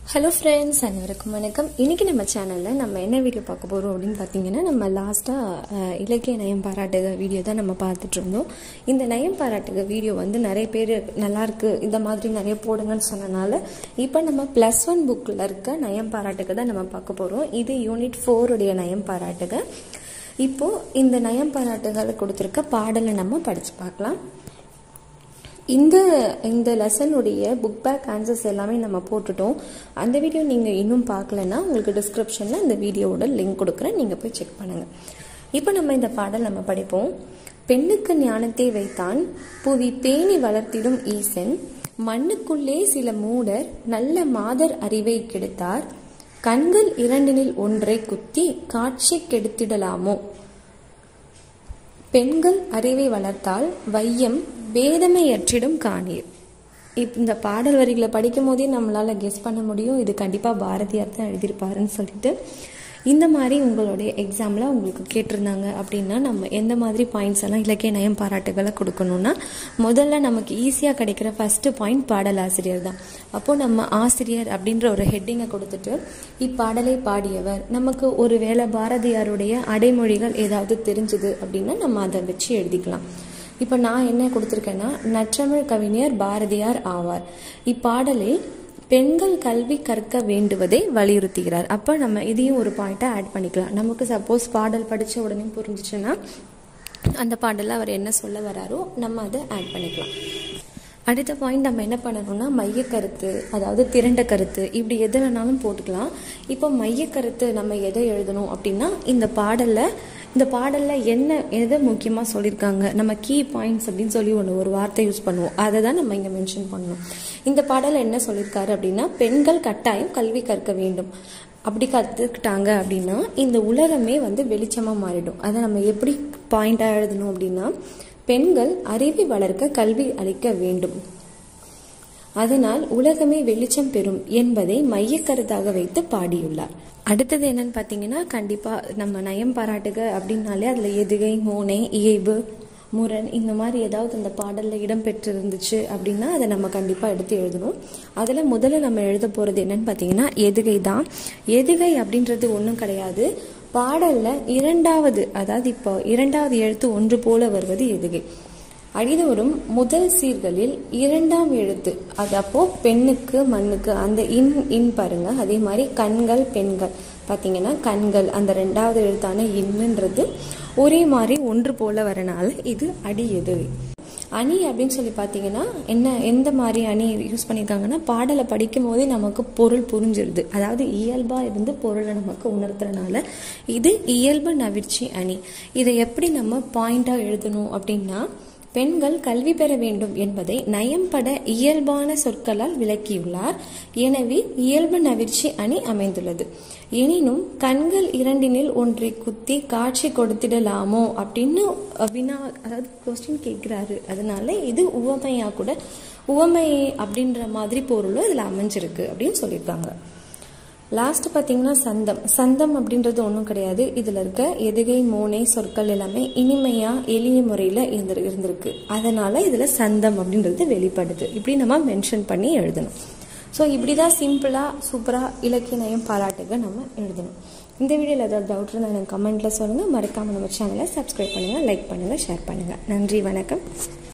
hello friends அனைவருக்கும் வணக்கம் இன்னைக்கு நம்ம சேனலில் நம்ம என்ன வீடியோ பார்க்க போகிறோம் அப்படின்னு பார்த்தீங்கன்னா நம்ம லாஸ்ட்டாக இலக்கிய நயம் பாராட்டுக வீடியோ தான் நம்ம பார்த்துட்டு இருந்தோம் இந்த நயம் பாராட்டுக வீடியோ வந்து நிறைய பேர் நல்லா இருக்கு இந்த மாதிரி நிறைய போடுங்கன்னு சொன்னனால இப்போ நம்ம ப்ளஸ் ஒன் புக்கில் இருக்க நயம் பாராட்டுக தான் நம்ம பார்க்க போகிறோம் இது யூனிட் ஃபோருடைய நயம் பாராட்டுக இப்போ இந்த நயம் பாராட்டுகள் கொடுத்துருக்க பாடலை நம்ம படித்து பார்க்கலாம் இந்த இந்த லெசனுடைய புக் பேக் ஆன்சர்ஸ் எல்லாமே நம்ம போட்டுட்டோம் அந்த வீடியோ நீங்கள் இன்னும் பார்க்கலன்னா உங்களுக்கு டிஸ்கிரிப்ஷனில் இந்த வீடியோவோட லிங்க் கொடுக்குறேன் நீங்கள் போய் செக் பண்ணுங்கள் இப்போ நம்ம இந்த பாடல் நம்ம படிப்போம் பெண்ணுக்கு ஞானத்தை வைத்தான் புவி பேணி வளர்த்திடும் ஈசன் மண்ணுக்குள்ளே சில மூடர் நல்ல மாதர் அறிவை கெடுத்தார் கண்கள் இரண்டினில் ஒன்றை குத்தி காட்சி கெடுத்திடலாமோ பெண்கள் அறிவை வளர்த்தால் வையம் வேதமையற்றிடும் காணீர் இப் இந்த பாடல் வரிகளை படிக்கும் போதே நம்மளால கெஸ் பண்ண முடியும் இது கண்டிப்பா பாரதியார் தான் எழுதியிருப்பாருன்னு சொல்லிட்டு இந்த மாதிரி உங்களுடைய எக்ஸாமில் உங்களுக்கு கேட்டிருந்தாங்க அப்படின்னா நம்ம எந்த மாதிரி பாயிண்ட்ஸ் எல்லாம் இலக்கிய நயம் பாராட்டுகளை கொடுக்கணும்னா முதல்ல நமக்கு ஈஸியாக கிடைக்கிற ஃபர்ஸ்ட் பாயிண்ட் பாடல் ஆசிரியர் தான் அப்போ நம்ம ஆசிரியர் அப்படின்ற ஒரு ஹெட்டிங்கை கொடுத்துட்டு இப்பாடலை பாடியவர் நமக்கு ஒரு வேளை பாரதியாருடைய அடைமொழிகள் ஏதாவது தெரிஞ்சுது அப்படின்னா நம்ம அதை வச்சு எழுதிக்கலாம் இப்போ நான் என்ன கொடுத்துருக்கேன்னா நற்றமிழ் கவிஞர் பாரதியார் ஆவார் இப்பாடலில் பெண்கள் கல்வி கற்க வேண்டுவதை வலியுறுத்துகிறார் அப்போ நம்ம இதையும் ஒரு பாயிண்ட்டாக ஆட் பண்ணிக்கலாம் நமக்கு சப்போஸ் பாடல் படித்த உடனே புரிஞ்சிச்சுன்னா அந்த பாடலில் அவர் என்ன சொல்ல வராரோ நம்ம அதை ஆட் பண்ணிக்கலாம் அடுத்த பாயிண்ட் நம்ம என்ன பண்ணணும்னா மைய கருத்து அதாவது திரண்ட கருத்து இப்படி எது வேணாலும் போட்டுக்கலாம் இப்போ மைய கருத்து நம்ம எதை எழுதணும் அப்படின்னா இந்த பாடலில் இந்த பாடலில் என்ன எதை முக்கியமாக சொல்லியிருக்காங்க நம்ம கீ பாயிண்ட்ஸ் அப்படின்னு சொல்லி ஒன்று ஒரு வார்த்தை யூஸ் பண்ணுவோம் அதை தான் நம்ம இங்கே மென்ஷன் பண்ணணும் இந்த பாடலில் என்ன சொல்லியிருக்காரு அப்படின்னா பெண்கள் கட்டாயம் கல்வி கற்க வேண்டும் அப்படி கற்றுக்கிட்டாங்க அப்படின்னா இந்த உலகமே வந்து வெளிச்சமாக மாறிடும் அதை நம்ம எப்படி பாயிண்டாக எழுதணும் அப்படின்னா பெண்கள் அறிவை வளர்க்க கல்வி அளிக்க வேண்டும் அதனால் உலகமே வெளிச்சம் பெறும் என்பதை மையக்கருத்தாக வைத்து பாடியுள்ளார் அடுத்தது என்னன்னு பார்த்தீங்கன்னா கண்டிப்பாக நம்ம நயம் பாராட்டுக அப்படின்னாலே அதில் எதுகை மோனை இயைபு முரண் இந்த மாதிரி ஏதாவது அந்த பாடலில் இடம்பெற்று இருந்துச்சு அப்படின்னா அதை நம்ம கண்டிப்பாக எடுத்து எழுதணும் அதில் முதல்ல நம்ம எழுத போகிறது என்னன்னு பார்த்தீங்கன்னா எதுகை தான் எதுகை அப்படின்றது ஒன்றும் கிடையாது பாடலில் இரண்டாவது அதாவது இப்போ இரண்டாவது எழுத்து ஒன்று போல வருவது எதுகை அடிதோறும் முதல் சீர்களில் இரண்டாம் எழுத்து அது அப்போ பெண்ணுக்கு மண்ணுக்கு அந்த இன் இன் பாருங்க அதே மாதிரி கண்கள் பெண்கள் பார்த்தீங்கன்னா கண்கள் அந்த ரெண்டாவது எழுத்தான இன்னுன்றது ஒரே மாதிரி ஒன்று போல வரனால இது அடி எதுகை அணி அப்படின்னு சொல்லி பார்த்தீங்கன்னா என்ன எந்த மாதிரி அணி யூஸ் பண்ணியிருக்காங்கன்னா பாடலை படிக்கும் போதே நமக்கு பொருள் புரிஞ்சிருது அதாவது இயல்பாக இருந்து பொருளை நமக்கு உணர்த்துறனால இது இயல்பு நவிர்ச்சி அணி இதை எப்படி நம்ம பாயிண்டாக எழுதணும் அப்படின்னா பெண்கள் கல்வி பெற வேண்டும் என்பதை நயம்பட இயல்பான சொற்களால் விளக்கியுள்ளார் எனவே இயல்பு நவிர்ச்சி அணி அமைந்துள்ளது எனினும் கண்கள் இரண்டினில் ஒன்றை குத்தி காட்சி கொடுத்திடலாமோ அப்படின்னு வினா அதாவது கொஸ்டின் கேட்கிறாரு அதனால இது உவமையா கூட உவமை அப்படின்ற மாதிரி பொருளும் இதுல அமைஞ்சிருக்கு அப்படின்னு சொல்லியிருக்காங்க லாஸ்ட் பார்த்தீங்கன்னா சந்தம் சந்தம் அப்படின்றது ஒன்றும் கிடையாது இதில் இருக்க எதுகை மோனை சொற்கள் எல்லாமே இனிமையாக எளிய முறையில் இருந்து இருந்திருக்கு அதனால இதில் சந்தம் அப்படின்றது வெளிப்படுது இப்படி நம்ம மென்ஷன் பண்ணி எழுதணும் ஸோ இப்படி தான் சிம்பிளாக சூப்பராக இலக்கிய நயம் பாராட்டுக நம்ம எழுதணும் இந்த வீடியோவில் ஏதாவது டவுட் இருந்தால் எனக்கு கமெண்ட்டில் சொல்லுங்கள் மறக்காமல் நம்ம சேனலை சப்ஸ்கிரைப் பண்ணுங்கள் லைக் பண்ணுங்கள் ஷேர் பண்ணுங்கள் நன்றி வணக்கம்